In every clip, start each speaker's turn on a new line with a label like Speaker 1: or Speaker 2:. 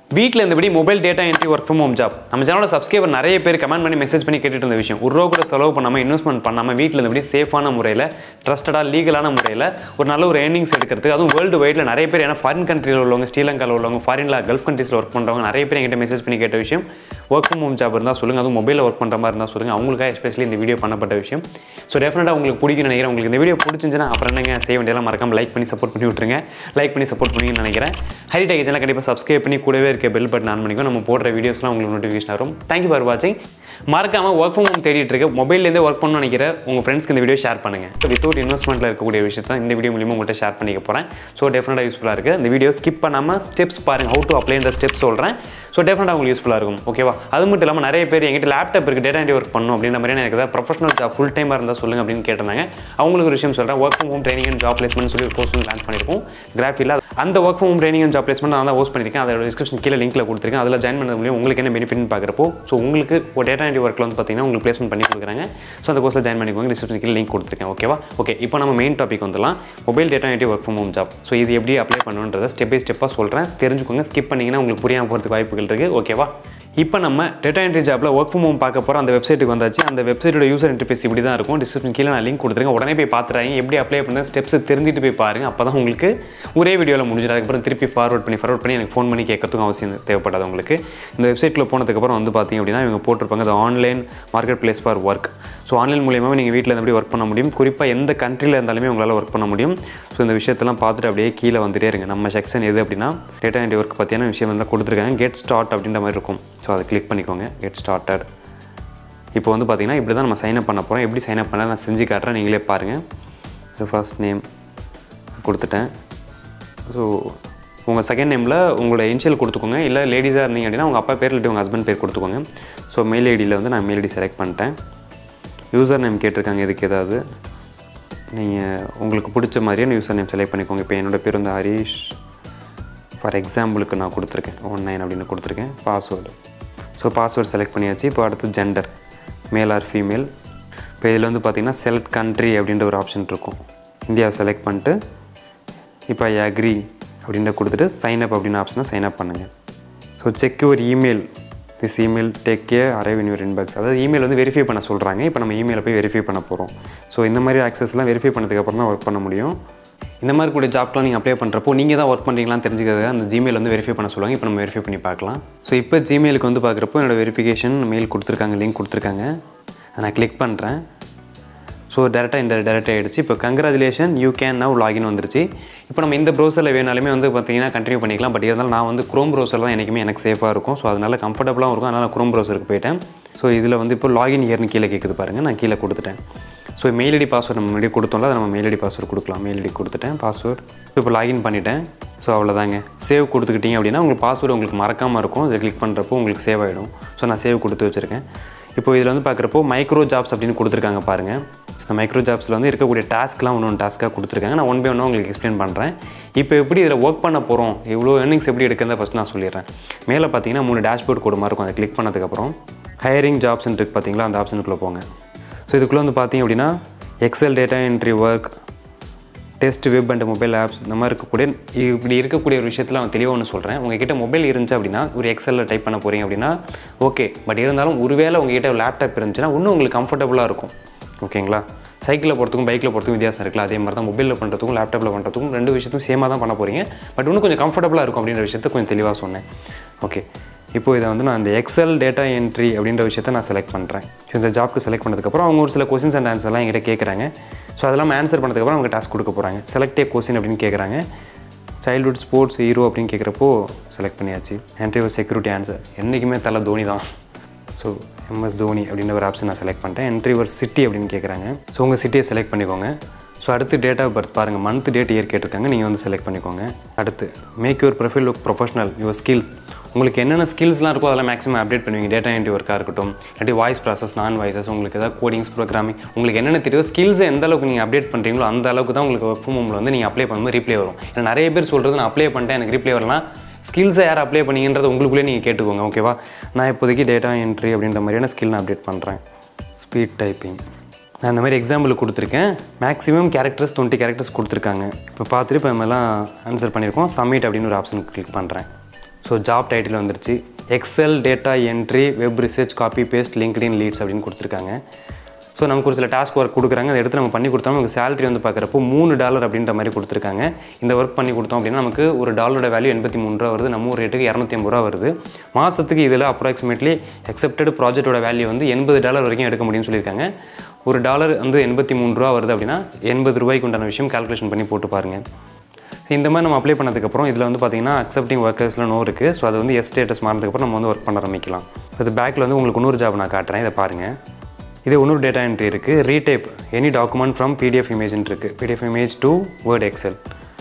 Speaker 1: வீட்டில் இருந்தபடி mobile data entry work from home job நம்ம சேனலோட சப்ஸ்கிரைபர் நிறைய பேர் கமெண்ட் பண்ணி மெசேஜ் பண்ணி கேட்டுட்டு இருந்த விஷயம் ஒரு ரூபா கூட செலவு பண்ணாமல் இன்வெஸ்ட்மெண்ட் பண்ணாமல் வீட்டில் இருந்தபடி சேஃபான முறையில் ட்ரஸ்டடாக லீகலான முறையில் ஒரு நல்ல ஒரு ஏர்னிங்ஸ் எடுக்கிறதுக்கு அதுவும் வேர்ல்டு வைடில் நிறைய பேர் ஏன்னா ஃபாரின் கண்ட்ரியில் உள்ளவங்க ஸ்ரீலங்காவில் உள்ளவங்க ஃபாரினில் கல்ஃப் கண்ட்ரீஸில் ஒர்க் பண்ணுறவங்க நிறைய பேர் என்கிட்ட மெசேஜ் பண்ணி கேட்ட விஷயம் ஒர்க் ஃப்ரம் ஹோம் ஜாப் இருந்தால் சொல்லுங்கள் அதுவும் மொபைலில் ஒர்க் பண்ணுற மாதிரி இருந்தால் சொல்லுங்கள் அவங்களுக்காக எஸ்பெஷலி இந்த வீடியோ பண்ணப்பட்ட விஷயம் ஸோ டெஃபினட்டாக உங்களுக்கு பிடிக்கும் நினைக்கிறேன் உங்களுக்கு இந்த வீடியோ பிடிச்சிருந்துச்சுன்னா அப்புறம் என்னங்க செய்ய வேண்டியதெல்லாம் மறக்காம லைக் பண்ணி சப்போர்ட் பண்ணி விட்டுருங்க லைக் பண்ணி சப்போர்ட் பண்ணுவீங்கன்னு நினைக்கிறேன் ஹரி டேக் சேனல் கண்டிப்பாக சப்ஸ்கிரைப் பண்ணி கூடவே இருக்க பெல் பட்டன் ஆன் பண்ணிக்கோ நம்ம போடுற வீடியோஸ்லாம் உங்களுக்கு நோட்டிஃபிகேஷன் வரும் தேங்க்யூ ஃபார் வாட்சிங் மறக்காம ஒர்க் ஃப்ரம் ஹோம் தேடிட்டு இருக்க மொபைல்லேருந்தே ஒர்க் பண்ணணும்னு நினைக்கிற உங்கள் ஃப்ரெண்ட்ஸ்க்கு இந்த வீடியோ ஷேர் பண்ணுங்கள் வித்தவுட் இன்வெஸ்ட்மெண்ட்டில் இருக்கக்கூடிய விஷயத்தை இந்த வீடியோ மூலியமாக உங்கள்கிட்ட ஷேர் பண்ணிக்க போகிறேன் ஸோ டெஃபினட்டாக யூஸ்ஃபுல்லாக இருக்குது இந்த வீடியோ ஸ்கிப் பண்ணாமல் ஸ்டெப்ஸ் பாருங்கள் ஹவு டு அப்ளைன்ற ஸ்டெப்ஸ் சொல்கிறேன் ஸோ டெஃபினட்டாக உங்களுக்கு யூஸ்ஃபுல்லாக இருக்கும் ஓகேவா அது மட்டும் இல்லாமல் நிறைய பேர் எங்கிட்ட லேப்டாப் இருக்குது டேட்டா என்ட்ரி ஒர்க் பண்ணணும் அப்படின்ற மாதிரி எனக்கு ஏதாவது ப்ரொஃபஷனல் ஜாப் ஃபுல் டைமாக இருந்தால் சொல்லுங்க அப்படின்னு கேட்டிருந்தாங்க அவங்களுக்கு ஒரு விஷயம் சொல்கிறேன் work from home training and job placement சொல்லி ஒரு கோர்ஸ் லான்ச் பண்ணியிருக்கோம் கிராஃபியில் அந்த work from home training and job placement நான் தான் ஹோஸ்ட் பண்ணியிருக்கேன் அதோட டிஸ்கிரிப்ஷன் கீழே லிங்க்ல கொடுத்துருக்கேன் அதில் ஜாயின் பண்ணது மூலியம் உங்களுக்கு என்ன பெனிஃபிட்னு பார்க்குறப்போ ஸோ உங்களுக்கு ஒரு டேட்டா என்ட்ரி ஒர்க்கில் வந்து பார்த்தீங்கன்னா உங்களுக்கு பிளேஸ்மெண்ட் பண்ணி கொடுக்குறாங்க ஸோ அந்த கோர்ஸில் ஜாயின் பண்ணிக்கோங்க டிஸ்கிரிப்ஷன் கீழே லிங்க் கொடுத்துருக்கேன் ஓகேவா ஓகே இப்போ நம்ம மெயின் டாபிக் வந்துடலாம் mobile data entry work from home job so இது எப்படி அப்ளை பண்ணுன்றதை ஸ்டெப் பை ஸ்டெப்பாக சொல்கிறேன் தெரிஞ்சுக்கோங்க ஸ்கிப் பண்ணிங்கன்னா உங்களுக்கு புரியாமல் போகிறதுக்கு வாய்ப்புகள் இருக்குது ஓகேவா இப்போ நம்ம டேட்டா என்ட்ரி ஜாப்பில் ஒர்க் ஃப்ரம் ஹோம் பார்க்க போகிறோம் அந்த வெப்சைட்டுக்கு வந்தாச்சு அந்த வெப்சைட்டோட யூசர் இன்டர்ஃபேஸ் இப்படி தான் இருக்கும் டிஸ்கிரிப்ஷன் கீழே நான் லிங்க் கொடுத்துருக்கேன் உடனே போய் பார்த்துறாங்க எப்படி அப்ளை பண்ண ஸ்டெப்ஸ் தெரிஞ்சுட்டு போய் பாருங்க அப்போ தான் உங்களுக்கு ஒரே வீடியோவில் முடிஞ்சிடும் அதுக்கப்புறம் திருப்பி ஃபார்வர்ட் பண்ணி ஃபார்வர்ட் பண்ணி எனக்கு ஃபோன் பண்ணி கேட்கறதுக்கும் அவசியம் தேவைப்படாது உங்களுக்கு இந்த வெப்சைட்டில் போனதுக்கப்புறம் வந்து பார்த்தீங்க அப்படின்னா இவங்க போட்டிருப்பாங்க அது online market place for work so online மூலியமாக நீங்கள் வீட்டில் இருந்தபடி ஒர்க் பண்ண முடியும் குறிப்பாக எந்த கண்ட்ரியில் இருந்தாலுமே உங்களால் ஒர்க் பண்ண முடியும் ஸோ இந்த விஷயத்தெல்லாம் பார்த்துட்டு அப்படியே கீழே வந்துட்டே இருங்க நம்ம செக்ஷன் எது அப்படின்னா டேட்டா என்ட்ரி ஒர்க் பற்றியான விஷயம் வந்து கொடுத்துருக்காங்க கெட் ஸ்டார்ட் அப்படின்ற மாதிரி இருக்கும் ஸோ அதை கிளிக் பண்ணிக்கோங்க கெட் ஸ்டார்டட் இப்போ வந்து பார்த்தீங்கன்னா இப்படி தான் நம்ம சைன் அப் பண்ண போகிறோம் எப்படி சைன் அப் பண்ண நான் செஞ்சு காட்டுறேன் நீங்களே பாருங்கள் ஸோ ஃபர்ஸ்ட் நேம் கொடுத்துட்டேன் ஸோ உங்கள் செகண்ட் நேமில் உங்களோட இனிஷியல் கொடுத்துக்கோங்க இல்லை லேடிஸாக இருந்தீங்க அப்படின்னா உங்கள் அப்பா பேர் இல்லாட்டி உங்கள் ஹஸ்பண்ட் பேர் கொடுத்துக்கோங்க ஸோ மெயில் ஐடியில் வந்து நான் மெயில் ஐடி செலக்ட் பண்ணிட்டேன் யூசர் நேம் கேட்டிருக்காங்க இதுக்கு ஏதாவது நீங்கள் உங்களுக்கு பிடிச்ச மாதிரியான யூசர் நேம் செலக்ட் பண்ணிக்கோங்க இப்போ என்னோடய பேர் வந்து ஹரீஷ் ஃபார் எக்ஸாம்பிளுக்கு நான் கொடுத்துருக்கேன் ஒன் நைன் அப்படின்னு கொடுத்துருக்கேன் பாஸ்வேர்டு ஸோ பாஸ்வேர்டு செலக்ட் பண்ணியாச்சு இப்போ அடுத்து ஜெண்டர் மேல் ஆர் ஃபீமேல் இப்போ இதில் வந்து பார்த்தீங்கன்னா செலக்ட் கண்ட்ரி அப்படின்ற ஒரு ஆப்ஷன் இருக்கும் இந்தியாவை செலக்ட் பண்ணிட்டு இப்போ ஐ அக்ரி அப்படின்ற கொடுத்துட்டு சைன் அப் அப்படின்னு ஆப்ஷனை சைன் அப் பண்ணுங்கள் so check your email this email take கே அரைவ் இன் யுவர் இன்பாக்ஸ் அதாவது இமெயில் வந்து வெரிஃபை பண்ண சொல்கிறாங்க இப்போ நம்ம இமெயிலை போய் வெரிஃபை பண்ண போகிறோம் ஸோ இந்த மாதிரி ஆக்சஸ்லாம் வெரிஃபை பண்ணதுக்கப்புறம் தான் ஒர்க் பண்ண முடியும் இந்த மாதிரி கூட ஜாப்லாம் நீங்கள் அப்ளை பண்ணுறப்போ நீங்கள் தான் ஒர்க் பண்ணுறீங்களான்னு தெரிஞ்சுக்கிறதுக்கு அந்த ஜிமெயில் வந்து வெரிஃபை பண்ண சொல்லுவாங்க இப்போ நம்ம வெரிஃபை பண்ணி பார்க்கலாம் ஸோ இப்போ ஜிமெயிலுக்கு வந்து பார்க்குறப்போ என்னோட வெரிஃபிகேஷன் மெயில் கொடுத்துருக்காங்க லிங்க் கொடுத்துருக்காங்க அதை நான் கிளிக் பண்ணுறேன் ஸோ டேரெக்டாக இந்த டேரெக்ட் ஆகிடுச்சு இப்போ congratulation you can now login வந்துருச்சு இப்போ நம்ம இந்த ப்ரௌசரில் வேணாலுமே வந்து பார்த்தீங்கன்னா கண்டினியூ பண்ணிக்கலாம் பட் இருந்தாலும் நான் வந்து குரோம் ப்ரௌசர் தான் என்றைக்குமே எனக்கு சேஃபாக இருக்கும் ஸோ அதனால் கம்ஃபர்டபுளாகவும் இருக்கும் அதனால் குரோம் ப்ரௌசருக்கு போயிட்டேன் ஸோ இதில் வந்து இப்போ லாகின் இயர்னு கீழே கேட்குது பாருங்கள் நான் கீழே கொடுத்துட்டேன் ஸோ மெயில் ஐடி பாஸ்வேர்டு நம்ம முன்னாடி கொடுத்தோம்ல அதை நம்ம மெயில் ஐடி பாஸ்வேர்டு கொடுக்கலாம் மெயில் ஐடி கொடுத்துட்டேன் பாஸ்வேர்டு இப்போ லாகின் பண்ணிட்டேன் ஸோ அவ்வளோதாங்க சேவ் கொடுத்துக்கிட்டீங்க அப்படின்னா உங்களுக்கு பாஸ்வேர்டு உங்களுக்கு மறக்காமல் இருக்கும் இதை கிளிக் பண்ணுறப்போ உங்களுக்கு சேவ் ஆகிடும் ஸோ நான் சேவ் கொடுத்து வச்சுருக்கேன் இப்போ இதில் வந்து பார்க்குறப்போ மைக்ரோ ஜாப்ஸ் அப்படின்னு கொடுத்துருக்காங்க பாருங்கள் இந்த மைக்ரோ ஜாப்ஸில் வந்து இருக்கக்கூடிய டாஸ்க்லாம் ஒன்று ஒன்று டாஸ்க்காக கொடுத்துருக்காங்க நான் ஒன் பை ஒன்று உங்களுக்கு எக்ஸ்பிளைன் பண்ணுறேன் இப்போ எப்படி இதில் ஒர்க் பண்ண போகிறோம் இவ்வளோ ஏர்னிங்ஸ் எப்படி எடுக்கிறத ஃபஸ்ட் நான் சொல்லிடுறேன் மேலே பார்த்தீங்கன்னா மூணு டேஷ்போர்ட் கோடு மாதிரி இருக்கும் அதை கிளிக் பண்ணதுக்கப்புறம் ஹையரிங் ஜாப்ஸ்ன்னு இருக்குது பார்த்தீங்களா அந்த ஆப்ஷனுக்குள்ளே போங்க ஸோ இதுக்குள்ளே வந்து பார்த்தீங்க அப்படின்னா Excel data entry work test web and mobile apps இந்த மாதிரி இருக்கக்கூடிய இப்படி இருக்கக்கூடிய ஒரு விஷயத்தில் நான் தெளிவாக ஒன்று சொல்கிறேன் உங்ககிட்ட மொபைல் இருந்துச்சு அப்படின்னா ஒரு எக்ஸலில் டைப் பண்ண போகிறீங்க அப்படின்னா ஓகே பட் இருந்தாலும் ஒருவேளை உங்ககிட்ட லேப்டாப் இருந்துச்சுன்னா இன்னும் உங்களுக்கு கம்ஃபர்டபுளாக இருக்கும் ஓகேங்களா சைக்கிளில் போகிறதுக்கும் பைக்கில் போகிறதுக்கும் வித்தியாசம் இருக்குல்ல அதே மாதிரி தான் மொபைலில் பண்ணுறதுக்கும் லேப்டாப்பில் பண்ணுறதுக்கும் ரெண்டு விஷயத்துக்கும் சேமாக தான் பண்ண போகிறீங்க பட் இன்னும் கொஞ்சம் கம்ஃபர்டபுளாக இருக்கும் அப்படின்ற விஷயத்தை கொஞ்சம் தெளிவாக சொன்னேன் ஓகே இப்போ இதை வந்து நான் இந்த எக்ஸல் டேட்டா என்ட்ரி அப்படின்ற விஷயத்தை நான் செலக்ட் பண்ணுறேன் ஸோ இந்த ஜாப்க்கு செலக்ட் பண்ணதுக்கப்புறம் அவங்க ஒரு சில கொஸ்டின்ஸ் அண்ட் ஆன்சர்லாம் என்கிட்ட கேட்குறாங்க ஸோ அதெல்லாம் ஆன்சர் பண்ணதுக்கப்புறம் அவங்க டாஸ்க் கொடுக்க போகிறாங்க செலக்டே கொஸ்டின் அப்படின்னு கேட்குறாங்க சைல்ட்ஹுட் ஸ்போர்ட்ஸ் ஹீரோ அப்படின்னு கேட்குறப்போ செலக்ட் பண்ணியாச்சு என்ட்ரி ஒரு செக்யூரிட்டி ஆன்சர் என்றைக்குமே தலை தோனி தான் ஸோ எம்எஸ் தோனி அப்படின்ற ஒரு ஆப்ஷன் நான் செலக்ட் பண்ணிட்டேன் என்ட்ரி ஒரு சிட்டி அப்படின்னு கேட்குறாங்க ஸோ உங்கள் சிட்டியை செலக்ட் பண்ணிக்கோங்க ஸோ அடுத்து டேட் ஆஃப் பர்த் பாருங்கள் மந்த் டேட் இயர் கேட்டிருக்காங்க நீங்கள் வந்து செலக்ட் பண்ணிக்கோங்க அடுத்து make your profile look professional your skills உங்களுக்கு என்னென்ன ஸ்கில்ஸ்லாம் இருக்கோ அதெல்லாம் மேக்ஸிமம் அப்டேட் பண்ணுவீங்க டேட்டா என்ட்ரி ஒர்க்காக இருக்கட்டும் இல்லாட்டி வாய்ஸ் ப்ராசஸ் நான் வாய்ஸஸ் உங்களுக்கு ஏதாவது கோடிங்ஸ் ப்ரோக்ராமிங் உங்களுக்கு என்னென்ன தெரியும் ஸ்கில்ஸை எந்த அளவுக்கு நீங்கள் அப்டேட் பண்ணுறீங்களோ அந்த அளவுக்கு தான் உங்களுக்கு ஒர்க் ஃப்ரம் ஹோமில் வந்து நீங்கள் அப்ளை பண்ணும்போது ரீப்ளே வரும் ஏன்னா நிறைய பேர் சொல்கிறது நான் அப்ளை பண்ணிட்டேன் எனக்கு ரீப்ளே வரலாம் ஸ்கில்ஸை யார் அப்ளை பண்ணீங்கன்றத உங்களுக்குள்ளே நீங்கள் கேட்டுக்கோங்க ஓகேவா நான் இப்போதைக்கு டேட்டா என்ட்ரி அப்படின்ற மாதிரியான ஸ்கில் நான் அப்டேட் பண்ணுறேன் ஸ்பீட் டைப்பிங் நான் இந்த மாதிரி எக்ஸாம்பிள் கொடுத்துருக்கேன் மேக்ஸிமம் கேரக்டர்ஸ் டுவெண்ட்டி கேரக்டர்ஸ் கொடுத்துருக்காங்க இப்போ பார்த்துட்டு இப்போ நம்மலாம் ஆன்சர் பண்ணியிருக்கோம் சப்மிட் அப்படின்னு ஒரு ஆப்ஷன் கிளிக் பண்ணுறேன் ஸோ ஜாப் டைட்டில் வந்துருச்சு Excel data entry web research copy paste LinkedIn leads அப்படின்னு கொடுத்துருக்காங்க ஸோ நமக்கு ஒரு சில டாஸ்க் ஒர்க் கொடுக்குறாங்க அதை எடுத்து நம்ம பண்ணி கொடுத்தோம் நமக்கு சேலரி வந்து பார்க்குறப்போ மூணு டாலர் அப்படின்ற மாதிரி கொடுத்துருக்காங்க இந்த ஒர்க் பண்ணி கொடுத்தோம் அப்படின்னா நமக்கு ஒரு டாலரோட வேல்யூ எண்பத்தி மூணு ரூபா வருது நம்ம ஊர் ரேட்டுக்கு இரநூத்தி ஐம்பது ரூபா வருது மாதத்துக்கு இதில் அப்ராக்சிமேட்லி எக்ஸப்டட் ப்ராஜெக்ட்டோட வேல்யூ வந்து எண்பது டாலர் வரைக்கும் எடுக்க முடியும்னு சொல்லியிருக்காங்க ஒரு டாலர் வந்து எண்பத்தி மூணு ரூபா வருது அப்படின்னா எண்பது ரூபாய்க்கு உண்டான விஷயம் கால்குலேஷன் பண்ணி போட்டு பாருங்கள் இந்த மாதிரி நம்ம அப்ளை பண்ணதுக்கப்புறம் இதில் வந்து பார்த்தீங்கன்னா அக்செப்டிங் ஒர்க்கர்ஸில் நோ இருக்குது ஸோ அது வந்து எஸ் ஸ்டேட்டஸ் மாறினதுக்கப்புறம் நம்ம வந்து ஒர்க் பண்ண ஆரம்பிக்கலாம் அது பேக்கில் வந்து உங்களுக்கு இன்னொரு ஜாப் நான் காட்டுறேன் இதை பாருங்கள் இது இன்னொரு டேட்டா என்ட்ரி இருக்குது retype any document from PDF இமேஜ்னு இருக்குது PDF image to word Excel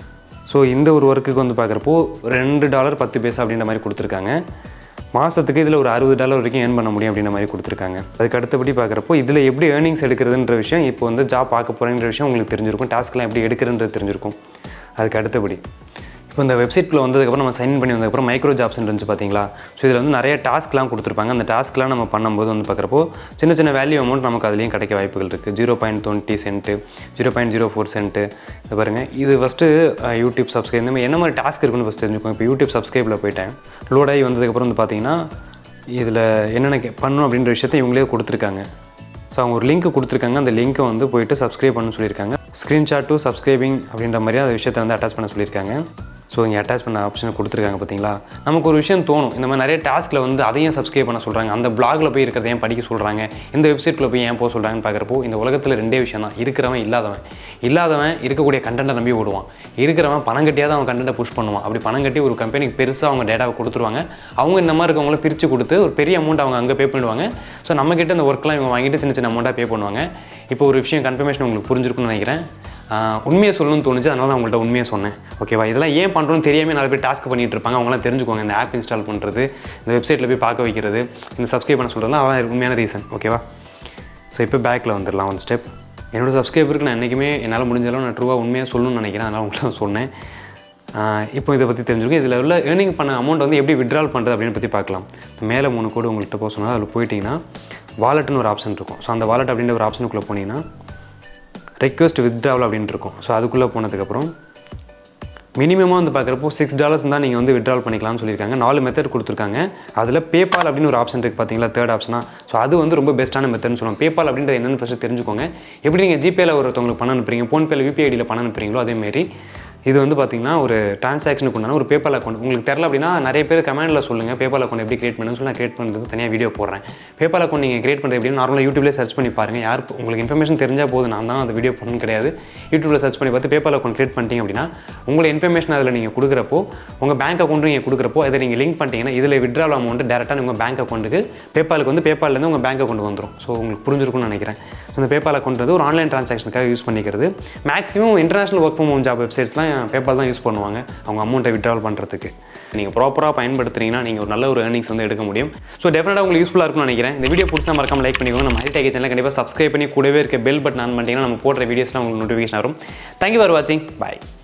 Speaker 1: so இந்த ஒரு ஒர்க்குக்கு வந்து பார்க்குறப்போ ரெண்டு டாலர் பத்து பைசா அப்படின்ற மாதிரி கொடுத்துருக்காங்க மாதத்துக்கு இதில் ஒரு அறுபது டாலர் வரைக்கும் ஏர்ன் பண்ண முடியும் அப்படின்ற மாதிரி கொடுத்துருக்காங்க அதுக்கு அடுத்தபடி பார்க்குறப்போ இதில் எப்படி ஏர்னிங்ஸ் எடுக்கிறதுன்ற விஷயம் இப்போ வந்து ஜாப் பார்க்க போகிறேன்ற விஷயம் உங்களுக்கு தெரிஞ்சிருக்கும் டாஸ்க்லாம் எப்படி எடுக்கிறன்றது தெரிஞ்சிருக்கும் அதுக்கு அடுத்தபடி இப்போ இந்த வெப்சைட்குள்ளே வந்ததுக்கப்புறம் நம்ம சைன் பண்ணி வந்ததுக்கப்புறம் மைக்ரோ ஜாப்ஸ் இருந்துச்சு பார்த்தீங்களா ஸோ இதில் வந்து நிறைய டாஸ்க்லாம் கொடுத்துருப்பாங்க அந்த டாஸ்க்லாம் நம்ம பண்ணும்போது வந்து பார்க்குறப்போ சின்ன சின்ன வேல்யூ அமௌண்ட் நமக்கு அதுலேயும் கிடைக்க வாய்ப்புகள் இருக்குது zero point twenty cent zero point zero four cent இது பாருங்கள் இது ஃபஸ்ட்டு யூடியூப் சப்ஸ்கிரைப் இந்த மாதிரி என்ன மாதிரி டாஸ்க் இருக்குன்னு ஃபஸ்ட் தெரிஞ்சுக்கோங்க இப்போ யூடியூப் சப்ஸ்கிரைபில் போயிட்டேன் லோட் ஆகி வந்ததுக்கப்புறம் வந்து பார்த்தீங்கன்னா இதில் என்னென்ன கே- பண்ணணும் அப்படின்ற விஷயத்தை இவங்களே கொடுத்துருக்காங்க ஸோ அவங்க ஒரு லிங்க் கொடுத்துருக்காங்க அந்த லிங்க்கை வந்து போயிட்டு சப்ஸ்கிரைப் பண்ண சொல்லியிருக்காங்க ஸ்க்ரீன்ஷாட் டு சப்ஸ்கிரைபிங் அப்படின்ற மாதிரி அந்த விஷயத்தை வந்து அட்டாச் பண்ண சொல்லியிருக்காங்க ஸோ இங்கே அட்டாச் பண்ண ஆப்ஷன் கொடுத்துருக்காங்க பார்த்தீங்களா நமக்கு ஒரு விஷயம் தோணும் இந்த மாதிரி நிறைய டாஸ்க்கில் வந்து அதையும் சப்ஸ்கிரைப் பண்ண சொல்கிறாங்க அந்த பிளாகில் போய் இருக்கிறத ஏன் படிக்க சொல்கிறாங்க இந்த வெப்சைட்டில் போய் ஏன் போக சொல்கிறாங்கன்னு பார்க்குறப்போ இந்த உலகத்தில் ரெண்டே விஷயம் தான் இருக்கிறவன் இல்லாதவன் இல்லாதவன் இருக்கக்கூடிய கண்டென்ட்டை நம்பி ஓடுவான் இருக்கிறவன் பணம் கட்டியாவது அவன் கண்டென்ட்டை புஷ் பண்ணுவான் அப்படி பணம் கட்டி ஒரு கம்பெனிக்கு பெருசாக அவங்க டேட்டாவை கொடுத்துருவாங்க அவங்க இந்த மாதிரி இருக்கவங்கள பிரித்து கொடுத்து ஒரு பெரிய அமௌண்ட் அவங்க அங்கே பே பண்ணிடுவாங்க ஸோ நம்மக்கிட்ட இந்த ஒர்க்லாம் இவங்க வாங்கிட்டு சின்ன சின்ன அமௌண்ட்டாக பே பண்ணுவாங்க இப்போ ஒரு விஷயம் கன்ஃபர்மேஷன் உங்களுக்கு புரிஞ்சிருக்கும்னு நினைக்கிறேன் ஆஹ் உண்மையை சொல்லணும்னு தோணுச்சு அதனால நான் உங்கள்கிட்ட உண்மையை சொன்னேன் ஓகேவா இதெல்லாம் ஏன் பண்ணுறோன்னு தெரியாமல் நிறைய பேர் டாஸ்க் பண்ணிட்டு இருப்பாங்க அவங்களாம் தெரிஞ்சுக்கோங்க இந்த ஆப் இன்ஸ்டால் பண்ணுறது இந்த வெப்சைட்டில் போய் பார்க்க வைக்கிறது இந்த சப்ஸ்கிரைப் பண்ண சொல்கிறதுலாம் அதான் உண்மையான ரீசன் ஓகேவா ஸோ இப்போ பேக்கில் வந்துடலாம் ஒன் ஸ்டெப் என்னோட சப்ஸ்கிரைபருக்கு நான் என்றைக்குமே என்னால் முடிஞ்ச அளவு நான் ட்ரூவாக உண்மையாக சொல்லணும்னு நினைக்கிறேன் அதனால் உங்கள்கிட்ட நான் சொன்னேன் ஆஹ் இப்போ இதை பற்றி தெரிஞ்சுக்கோ இதில் உள்ள ஏர்னிங் பண்ண அமௌண்ட் வந்து எப்படி விட்ரால் பண்ணுறது அப்படின்னு பற்றி பார்க்கலாம் மேலே மூணு கோடு உங்கள்கிட்ட போக சொன்னால் அதில் போயிட்டீங்கன்னா வாலெட்னு ஒரு ஆப்ஷன் இருக்கும் ஸோ அந்த வாலெட் அப்படின்ற ஒரு ஆப்ஷனுக்குள்ளே போனீங்கன்னா ரெக்வஸ்ட் வித்ட்ராவல் அப்படின்னு இருக்கும் ஸோ அதுக்குள்ளே போனதுக்கப்புறம் மினிமமாக வந்து பார்க்குறப்போ சிக்ஸ் டாலர்ஸ் தான் நீங்கள் வந்து விட்ரால் பண்ணிக்கலாம்னு சொல்லியிருக்காங்க நாலு மெத்தட் கொடுத்துருக்காங்க அதில் பேபால் அப்படின்னு ஒரு ஆப்ஷன் இருக்குது பார்த்தீங்களா தேர்ட் ஆப்ஷனா ஸோ அது வந்து ரொம்ப பெஸ்ட்டான மெத்தட்னு சொல்லுவோம் பேபால் அப்படின்றது என்னென்னு ஃபஸ்ட்டு தெரிஞ்சுக்கோங்க எப்படி நீங்கள் ஜிபேல ஒருத்தவங்களுக்கு பணம் அனுப்புறீங்க ஃபோன்பேல யூபிஐ ஐடியில் பணம் அனுப்புறீங்களோ அதேமாரி இது வந்து பார்த்தீங்கன்னா ஒரு டிரான்சாக்ஷனுக்கு உண்டான ஒரு பேபால் அக்கௌண்ட் உங்களுக்கு தெரில அப்படின்னா நிறைய பேர் கமெண்ட்டில் சொல்லுங்கள் பேபால் அக்கௌண்ட் எப்படி கிரியேட் பண்ணுன்னு சொல்லி நான் கிரியேட் பண்ணுறது தனியாக வீடியோ போடுறேன் பேபால் அக்கௌண்ட் நீங்கள் கிரியேட் பண்ணுறது எப்படின்னு நார்மலாக யூடியூப்லேயே சர்ச் பண்ணி பாருங்கள் யார் உங்களுக்கு இன்ஃபர்மேஷன் தெரிஞ்சால் போதும் நான் தான் அந்த வீடியோ பண்ணணும் கிடையாது யூடியூப்பில் சர்ச் பண்ணி பார்த்து பேபால் அக்கௌண்ட் கிரியேட் பண்ணிட்டீங்க அப்படின்னா உங்களை இன்ஃபர்மேஷன் அதில் நீங்கள் கொடுக்குறப்போ உங்கள் பேங்க் அக்கௌண்ட் நீங்கள் கொடுக்குறப்போ அதை நீங்கள் லிங்க் பண்ணிட்டீங்கன்னா இதில் விட்ரால் அமௌண்ட் டேரெக்டாக உங்கள் பேங்க் அக்கௌண்ட்டுக்கு பேபாலுக்கு வந்து பேபால்லேருந்து உங்கள் பேங்க் அக்கௌண்ட் வந்துடும் ஸோ உங்களுக்கு புரிஞ்சிருக்கும்னு நினைக்கிறேன் ஸோ இந்த பேபால் அக்கௌண்ட் வந்து ஒரு ஆன்லைன் ட்ரான்சாக்ஷனுக்காக யூஸ் பண்ணிக்கிறது maximum international work from home job வெப்சைட்ஸ்லாம் பேபால் தான் யூஸ் பண்ணுவாங்க அவங்க அமௌண்ட்டை விட்ரால் பண்ணுறதுக்கு நீங்கள் ப்ராப்பராக பயன்படுத்துறீங்கன்னா நீங்கள் ஒரு நல்ல ஒரு ஏர்னிங்ஸ் வந்து எடுக்க முடியும் ஸோ டெஃபினட்டாக உங்களுக்கு யூஸ்ஃபுல்லாக இருக்கும்னு நினைக்கிறேன் இந்த வீடியோ பிடிச்சா மறக்காம லைக் பண்ணிக்கோங்க நம்ம ஹைடெக் சேனல் கண்டிப்பாக சப்ஸ்கிரைப் பண்ணி கூடவே இருக்க பெல் பட்டன் ஆன் பண்ணிட்டீங்கன்னா நம்ம போடுற வீடியோஸ்லாம் உங்களுக்கு நோட்டிஃபிகேஷன் வரும் தேங்க்யூ ஃபார் வாட்சிங் பாய்